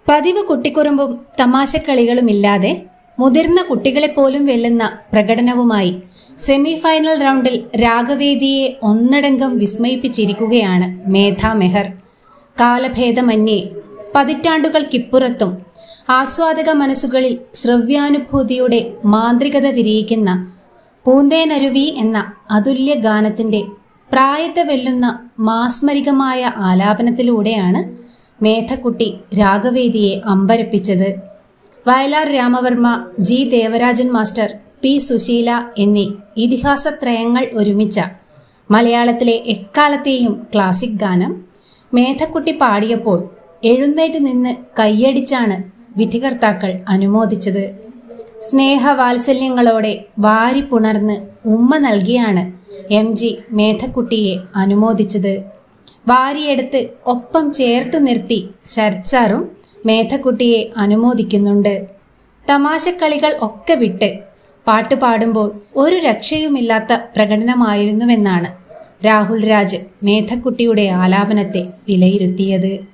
പതിവ് കുട്ടിക്കുറുമ്പും തമാശക്കളികളുമില്ലാതെ മുതിർന്ന കുട്ടികളെപ്പോലും വെല്ലുന്ന പ്രകടനവുമായി സെമി ഫൈനൽ റൗണ്ടിൽ രാഗവേദിയെ ഒന്നടങ്കം വിസ്മയിപ്പിച്ചിരിക്കുകയാണ് മേധ മെഹർ കാലഭേദമന്യേ പതിറ്റാണ്ടുകൾക്കിപ്പുറത്തും ആസ്വാദക മനസ്സുകളിൽ ശ്രവ്യാനുഭൂതിയുടെ മാന്ത്രികത വിരിയിക്കുന്ന പൂന്തേനരുവി എന്ന അതുല്യ ഗാനത്തിന്റെ പ്രായത്തെ വെല്ലുന്ന മാസ്മരികമായ ആലാപനത്തിലൂടെയാണ് മേധക്കുട്ടി രാഗവേദിയെ അമ്പരപ്പിച്ചത് Vayalar Ramavarma G Devarajan master P Susheela എന്നീ ഇതിഹാസത്രയങ്ങൾ ഒരുമിച്ച മലയാളത്തിലെ എക്കാലത്തെയും ക്ലാസിക് ഗാനം മേധക്കുട്ടി പാടിയപ്പോൾ എഴുന്നേറ്റ് നിന്ന് കൈയടിച്ചാണ് വിധികർത്താക്കൾ അനുമോദിച്ചത് സ്നേഹവാത്സല്യങ്ങളോടെ വാരിപ്പുണർന്ന് ഉമ്മ നൽകിയാണ് എം ജി മേധക്കുട്ടിയെ അനുമോദിച്ചത് വാരിയെടുത്ത് ഒപ്പം ചേർത്തു നിർത്തി ശരത് സാറും മേധക്കുട്ടിയെ അനുമോദിക്കുന്നുണ്ട് തമാശക്കളികൾ ഒക്കെ വിട്ട് പാട്ട് പാടുമ്പോൾ ഒരു രക്ഷയുമില്ലാത്ത പ്രകടനമായിരുന്നുവെന്നാണ് രാഹുൽ രാജ് മേധക്കുട്ടിയുടെ ആലാപനത്തെ വിലയിരുത്തിയത്